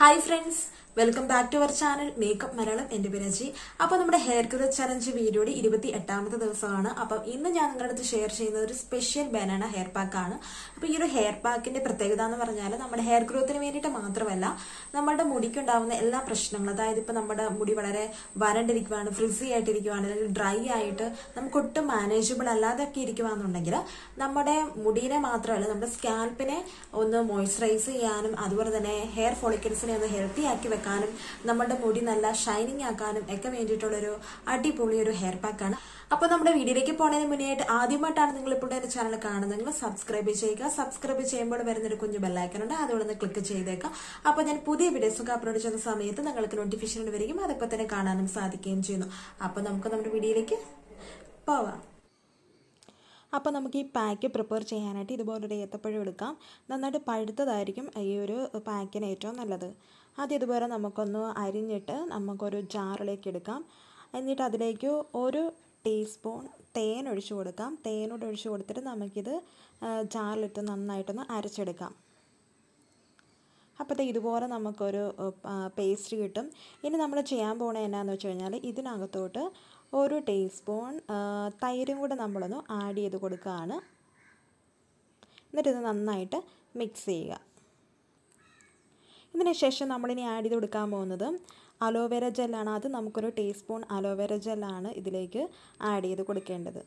hi friends welcome back to our channel makeup Malayalam എന്റെ പേര് അജി അപ്പൊ നമ്മുടെ ഹെയർ ഗ്രോത്ത് ചലഞ്ച് വീഡിയോയുടെ ഇരുപത്തി എട്ടാമത്തെ ദിവസമാണ് അപ്പം ഇന്ന് ഞാൻ നിങ്ങളുടെ അടുത്ത് ഷെയർ ചെയ്യുന്നത് ഒരു സ്പെഷ്യൽ ബനാന ഹെയർ പാക്ക് ആണ് അപ്പൊ ഈ ഒരു ഹെയർ പാക്കിന്റെ പ്രത്യേകത എന്ന് പറഞ്ഞാൽ നമ്മുടെ ഹെയർ ഗ്രോത്തിന് വേണ്ടിയിട്ട് മാത്രമല്ല നമ്മുടെ മുടിക്കുണ്ടാവുന്ന എല്ലാ പ്രശ്നങ്ങളും അതായത് ഇപ്പൊ നമ്മുടെ മുടി വളരെ വരണ്ടിരിക്കുവാണ് ഫ്രിസി ആയിട്ടിരിക്കുവാണ് അല്ലെങ്കിൽ ഡ്രൈ ആയിട്ട് നമുക്ക് ഒട്ടും മാനേജബിൾ അല്ലാതൊക്കെ ഇരിക്കുവാന്നുണ്ടെങ്കിൽ നമ്മുടെ മുടിനെ മാത്രമല്ല നമ്മുടെ സ്കാൽപ്പിനെ ഒന്ന് മോയ്സ്ചറൈസ് ചെയ്യാനും അതുപോലെ തന്നെ ഹെയർ ഫോളിക്കിൾസിനെ ഒന്ന് ഹെൽത്തി ആക്കി വെക്കാനും നമ്മുടെ മുടി നല്ല ഷൈനിങ് ആക്കാനും ഒക്കെ വേണ്ടിയിട്ടുള്ളൊരു അടിപൊളി ഒരു ഹെയർ പാക്കാണ് അപ്പോൾ നമ്മുടെ വീഡിയോയിലേക്ക് പോകുന്നതിന് മുന്നേ ആയിട്ട് ആദ്യമായിട്ടാണ് നിങ്ങൾ ഇപ്പോൾ എന്റെ ചാനൽ കാണുന്നതെങ്കിൽ സബ്സ്ക്രൈബ് ചെയ്യുക സബ്സ്ക്രൈബ് ചെയ്യുമ്പോൾ വരുന്നൊരു കുഞ്ഞു ബെല്ലൈക്കൺ ഉണ്ട് അതുകൊണ്ട് ഒന്ന് ക്ലിക്ക് ചെയ്തേക്കാം അപ്പോൾ ഞാൻ പുതിയ വീഡിയോസ് ഒക്കെ അപ്ലോഡ് ചെയ്യുന്ന സമയത്ത് നിങ്ങൾക്ക് നോട്ടിഫിക്കേഷൻ വരികയും അതൊക്കെ തന്നെ കാണാനും സാധിക്കുകയും ചെയ്യുന്നു അപ്പോൾ നമുക്ക് നമ്മുടെ വീഡിയോയിലേക്ക് പോവാം അപ്പോൾ നമുക്ക് ഈ പാക്ക് പ്രിപ്പയർ ചെയ്യാനായിട്ട് ഇതുപോലൊരു ഏത്തപ്പഴം എടുക്കാം നന്നായിട്ട് പഴുത്തതായിരിക്കും ഈ ഒരു പാക്കിന് ഏറ്റവും നല്ലത് ആദ്യം ഇതുപോലെ നമുക്കൊന്ന് അരിഞ്ഞിട്ട് നമുക്കൊരു ജാറിലേക്ക് എടുക്കാം എന്നിട്ട് അതിലേക്ക് ഒരു ടീസ്പൂൺ തേൻ ഒഴിച്ചു കൊടുക്കാം തേനോട് ഒഴിച്ചു കൊടുത്തിട്ട് നമുക്കിത് ജാറിലിട്ട് നന്നായിട്ടൊന്ന് അരച്ചെടുക്കാം അപ്പോഴത്തെ ഇതുപോലെ നമുക്കൊരു പേസ്റ്റ് കിട്ടും ഇനി നമ്മൾ ചെയ്യാൻ പോണത് എന്നാന്ന് വെച്ച് കഴിഞ്ഞാൽ ഇതിനകത്തോട്ട് ഒരു ടീസ്പൂൺ തൈരും കൂടെ നമ്മളൊന്ന് ആഡ് ചെയ്ത് കൊടുക്കുകയാണ് എന്നിട്ട് ഇത് നന്നായിട്ട് മിക്സ് ചെയ്യുക ഇതിന് ശേഷം നമ്മളിനി ആഡ് ചെയ്ത് കൊടുക്കാൻ പോകുന്നത് അലോവേര ജെല്ലാണ് അത് നമുക്കൊരു ടീസ്പൂൺ അലോവേര ജെല്ലാണ് ഇതിലേക്ക് ആഡ് ചെയ്ത് കൊടുക്കേണ്ടത്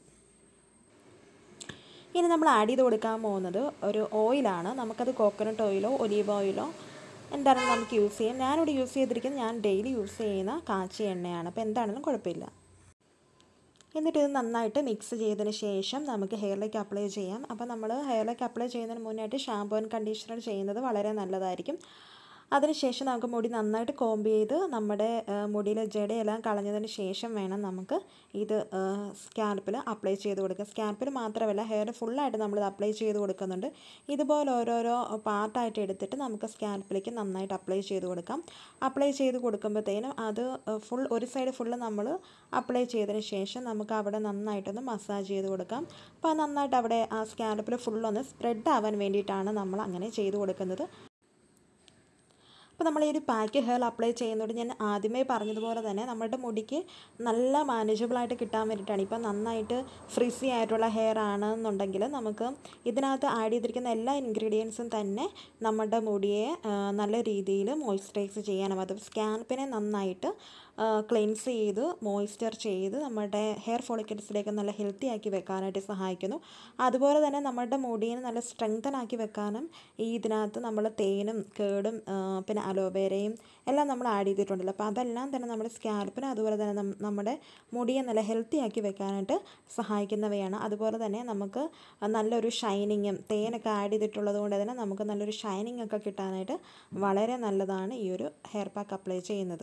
ഇനി നമ്മൾ ആഡ് ചെയ്ത് കൊടുക്കാൻ പോകുന്നത് ഒരു ഓയിലാണ് നമുക്കത് കോക്കനട്ട് ഓയിലോ ഒലീവ് ഓയിലോ എന്താണെങ്കിലും നമുക്ക് യൂസ് ചെയ്യാം ഞാനിവിടെ യൂസ് ചെയ്തിരിക്കുന്നത് ഞാൻ ഡെയിലി യൂസ് ചെയ്യുന്ന കാച്ചി എണ്ണയാണ് അപ്പോൾ എന്താണെങ്കിലും കുഴപ്പമില്ല എന്നിട്ട് ഇത് നന്നായിട്ട് മിക്സ് ചെയ്തതിന് ശേഷം നമുക്ക് ഹെയറിലേക്ക് അപ്ലൈ ചെയ്യാം അപ്പോൾ നമ്മൾ ഹെയറിലേക്ക് അപ്ലൈ ചെയ്യുന്നതിന് മുന്നായിട്ട് ഷാമ്പൂ ആൻഡ് കണ്ടീഷണർ ചെയ്യുന്നത് വളരെ നല്ലതായിരിക്കും അതിനുശേഷം നമുക്ക് മുടി നന്നായിട്ട് കോമ്പ് ചെയ്ത് നമ്മുടെ മുടിയിലെ ജടയെല്ലാം കളഞ്ഞതിന് ശേഷം വേണം നമുക്ക് ഇത് സ്കാൽപ്പിൽ അപ്ലൈ ചെയ്ത് കൊടുക്കുക സ്കാൽപ്പിൽ മാത്രമല്ല ഹെയർ ഫുള്ളായിട്ട് നമ്മൾ അപ്ലൈ ചെയ്ത് കൊടുക്കുന്നുണ്ട് ഇതുപോലെ ഓരോരോ പാർട്ടായിട്ട് എടുത്തിട്ട് നമുക്ക് സ്കാൽപ്പിലേക്ക് നന്നായിട്ട് അപ്ലൈ ചെയ്ത് കൊടുക്കാം അപ്ലൈ ചെയ്ത് കൊടുക്കുമ്പോഴത്തേനും അത് ഫുൾ ഒരു സൈഡ് ഫുള്ള് നമ്മൾ അപ്ലൈ ചെയ്തതിന് ശേഷം നമുക്ക് അവിടെ നന്നായിട്ടൊന്ന് മസാജ് ചെയ്ത് കൊടുക്കാം അപ്പോൾ നന്നായിട്ട് അവിടെ ആ സ്കാൽപ്പിൽ ഫുള്ളൊന്ന് സ്പ്രെഡ് ആവാൻ വേണ്ടിയിട്ടാണ് നമ്മൾ അങ്ങനെ ചെയ്ത് കൊടുക്കുന്നത് അപ്പോൾ നമ്മൾ ഈ ഒരു പാക്ക് ഹെയർ അപ്ലൈ ചെയ്യുന്നതോട് ഞാൻ ആദ്യമേ പറഞ്ഞതുപോലെ തന്നെ നമ്മുടെ മുടിക്ക് നല്ല മാനേജബിളായിട്ട് കിട്ടാൻ വേണ്ടിയിട്ടാണ് ഇപ്പോൾ നന്നായിട്ട് ഫ്രിസി ആയിട്ടുള്ള ഹെയർ ആണെന്നുണ്ടെങ്കിൽ നമുക്ക് ഇതിനകത്ത് ആഡ് ചെയ്തിരിക്കുന്ന എല്ലാ ഇൻഗ്രീഡിയൻസും തന്നെ നമ്മുടെ മുടിയെ നല്ല രീതിയിൽ മോയ്സ്ചറൈസ് ചെയ്യാനും അത് സ്കാൽപ്പിനെ നന്നായിട്ട് ക്ലെൻസ് ചെയ്ത് മോയ്സ്ചർ ചെയ്ത് നമ്മുടെ ഹെയർ ഫോളിക്കിൾസിലേക്ക് നല്ല ഹെൽത്തി ആക്കി വെക്കാനായിട്ട് സഹായിക്കുന്നു അതുപോലെ തന്നെ നമ്മുടെ മുടിയെ നല്ല സ്ട്രെങ്തൻ ആക്കി വെക്കാനും ഈ ഇതിനകത്ത് നമ്മൾ തേനും കേടും പിന്നെ അലോവേരയും എല്ലാം നമ്മൾ ആഡ് ചെയ്തിട്ടുണ്ടല്ലോ അപ്പോൾ അതെല്ലാം തന്നെ നമ്മുടെ സ്കാൽപ്പിന് അതുപോലെ തന്നെ നമ്മുടെ മുടിയെ നല്ല ഹെൽത്തി ആക്കി വെക്കാനായിട്ട് സഹായിക്കുന്നവയാണ് അതുപോലെ തന്നെ നമുക്ക് നല്ലൊരു ഷൈനിങ്ങും തേനൊക്കെ ആഡ് ചെയ്തിട്ടുള്ളത് കൊണ്ട് തന്നെ നമുക്ക് നല്ലൊരു ഷൈനിങ് ഒക്കെ കിട്ടാനായിട്ട് വളരെ നല്ലതാണ് ഈ ഒരു ഹെയർ പാക്ക് അപ്ലൈ ചെയ്യുന്നത്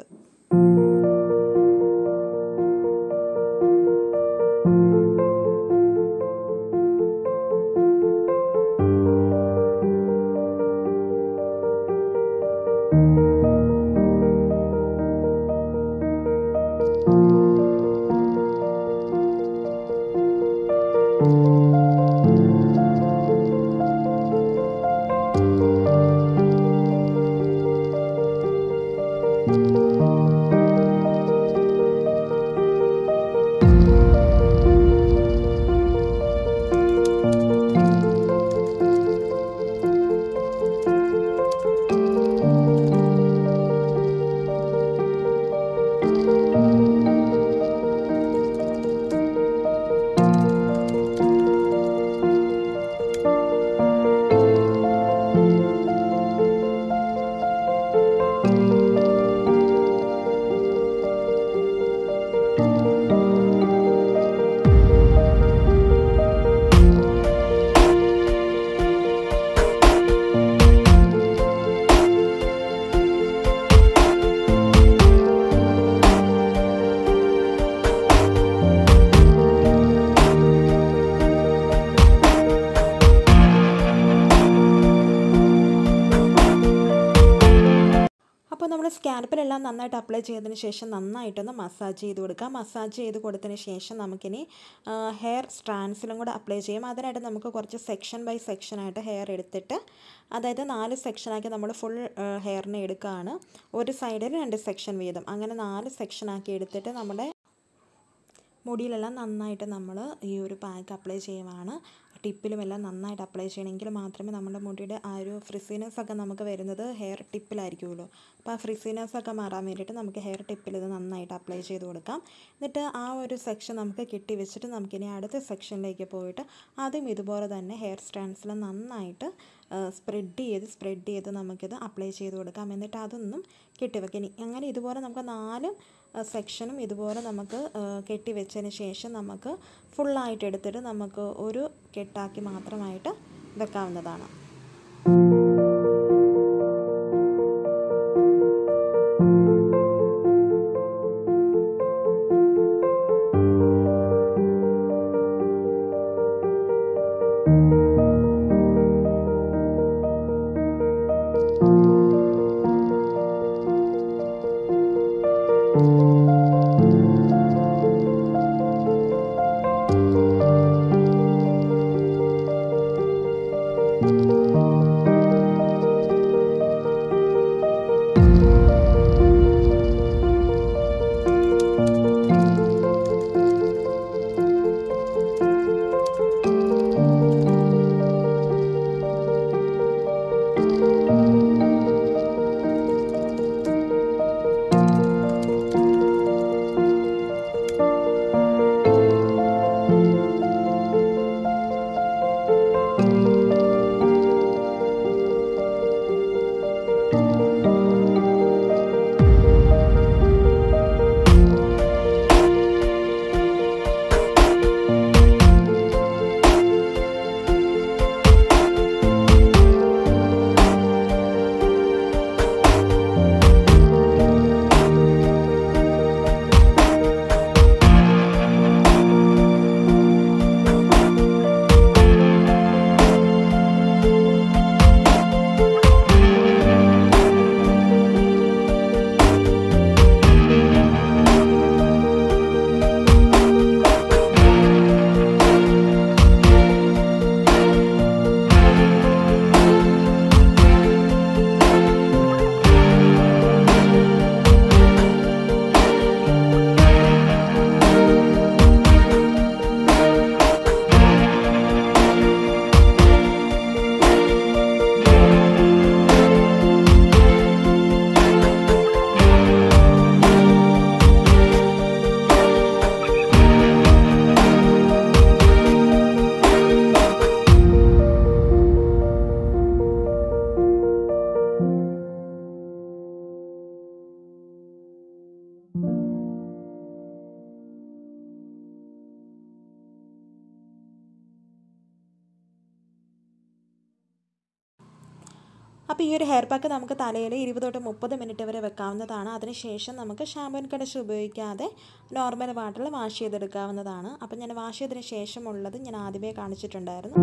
സ്കാൽപ്പിലെല്ലാം നന്നായിട്ട് അപ്ലൈ ചെയ്തതിന് ശേഷം നന്നായിട്ടൊന്ന് മസാജ് ചെയ്ത് കൊടുക്കുക മസാജ് ചെയ്ത് കൊടുത്തതിന് ശേഷം നമുക്കിനി ഹെയർ സ്ട്രാൻഡ്സിലും കൂടെ അപ്ലൈ ചെയ്യും അതിനായിട്ട് നമുക്ക് കുറച്ച് സെക്ഷൻ ബൈ സെക്ഷനായിട്ട് ഹെയർ എടുത്തിട്ട് അതായത് നാല് സെക്ഷനാക്കി നമ്മൾ ഫുൾ ഹെയറിനെ എടുക്കുകയാണ് ഒരു സൈഡിൽ രണ്ട് സെക്ഷൻ വീതം അങ്ങനെ നാല് സെക്ഷനാക്കി എടുത്തിട്ട് നമ്മുടെ മുടിയിലെല്ലാം നന്നായിട്ട് നമ്മൾ ഈ ഒരു പാക്ക് അപ്ലൈ ചെയ്യുവാണ് ടിപ്പിലും എല്ലാം നന്നായിട്ട് അപ്ലൈ ചെയ്യണമെങ്കിൽ മാത്രമേ നമ്മുടെ മുടിയുടെ ആ ഒരു ഫ്രിസിനെസ് ഒക്കെ നമുക്ക് വരുന്നത് ഹെയർ ടിപ്പിലായിരിക്കുമല്ലോ അപ്പോൾ ആ ഫ്രിസിനെസ് ഒക്കെ മാറാൻ വേണ്ടിയിട്ട് നമുക്ക് ഹെയർ ടിപ്പിൽ ഇത് നന്നായിട്ട് അപ്ലൈ ചെയ്ത് കൊടുക്കാം എന്നിട്ട് ആ ഒരു സെക്ഷൻ നമുക്ക് കെട്ടി വെച്ചിട്ട് നമുക്കിനി അടുത്ത സെക്ഷനിലേക്ക് പോയിട്ട് അതും ഇതുപോലെ തന്നെ ഹെയർ സ്റ്റാൻഡ്സിൽ നന്നായിട്ട് സ്പ്രെഡ് ചെയ്ത് സ്പ്രെഡ് ചെയ്ത് നമുക്കിത് അപ്ലൈ ചെയ്ത് കൊടുക്കാം എന്നിട്ട് അതൊന്നും കെട്ടിവെക്കാം ഇനി അങ്ങനെ ഇതുപോലെ നമുക്ക് നാല് സെക്ഷനും ഇതുപോലെ നമുക്ക് കെട്ടി വെച്ചതിന് ശേഷം നമുക്ക് ഫുള്ളായിട്ട് എടുത്തിട്ട് നമുക്ക് ഒരു കെട്ടാക്കി മാത്രമായിട്ട് വെക്കാവുന്നതാണ് അപ്പോൾ ഈ ഒരു ഹെയർ പാക്ക് നമുക്ക് തലയിൽ ഇരുപത് തൊട്ട് മുപ്പത് മിനിറ്റ് വരെ വെക്കാവുന്നതാണ് അതിനുശേഷം നമുക്ക് ഷാമ്പൂൻ കടച്ച് ഉപയോഗിക്കാതെ നോർമൽ വാട്ടറിൽ വാഷ് ചെയ്തെടുക്കാവുന്നതാണ് അപ്പോൾ ഞാൻ വാഷ് ചെയ്തതിന് ശേഷമുള്ളത് ഞാൻ ആദ്യമേ കാണിച്ചിട്ടുണ്ടായിരുന്നു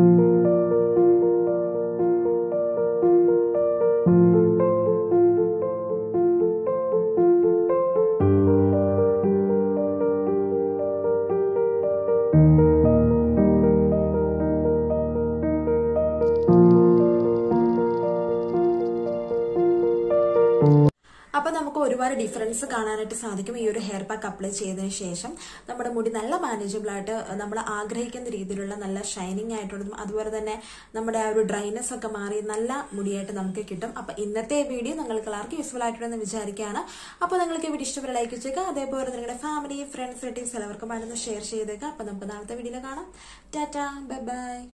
അപ്പോൾ നമുക്ക് ഒരുപാട് ഡിഫറൻസ് കാണാനായിട്ട് സാധിക്കും ഈ ഒരു ഹെയർ പാക്ക് അപ്ലൈ ചെയ്തതിന് ശേഷം നമ്മുടെ മുടി നല്ല മാനേജബിൾ ആയിട്ട് നമ്മൾ ആഗ്രഹിക്കുന്ന രീതിയിലുള്ള നല്ല ഷൈനിങ് ആയിട്ടുള്ളതും അതുപോലെ തന്നെ നമ്മുടെ ആ ഒരു ഡ്രൈനെസ് ഒക്കെ മാറി നല്ല മുടിയായിട്ട് നമുക്ക് കിട്ടും അപ്പോൾ ഇന്നത്തെ വീഡിയോ നിങ്ങൾക്ക് എല്ലാവർക്കും യൂസ്ഫുൾ ആയിട്ടുണ്ടെന്ന് വിചാരിക്കുകയാണ് അപ്പോൾ നിങ്ങൾക്ക് വീഡിയോ ഇഷ്ടപ്പെട്ട ലൈക്ക് ചെയ്യുക അതേപോലെ നിങ്ങളുടെ ഫാമിലി ഫ്രണ്ട്സ് റിലേറ്റീവ്സ് എല്ലാവർക്കും ആയിരുന്നു ഷെയർ ചെയ്തേക്കുക അപ്പോൾ നമുക്ക് നാളത്തെ വീഡിയോയിൽ കാണാം ടാറ്റ ബൈ ബൈ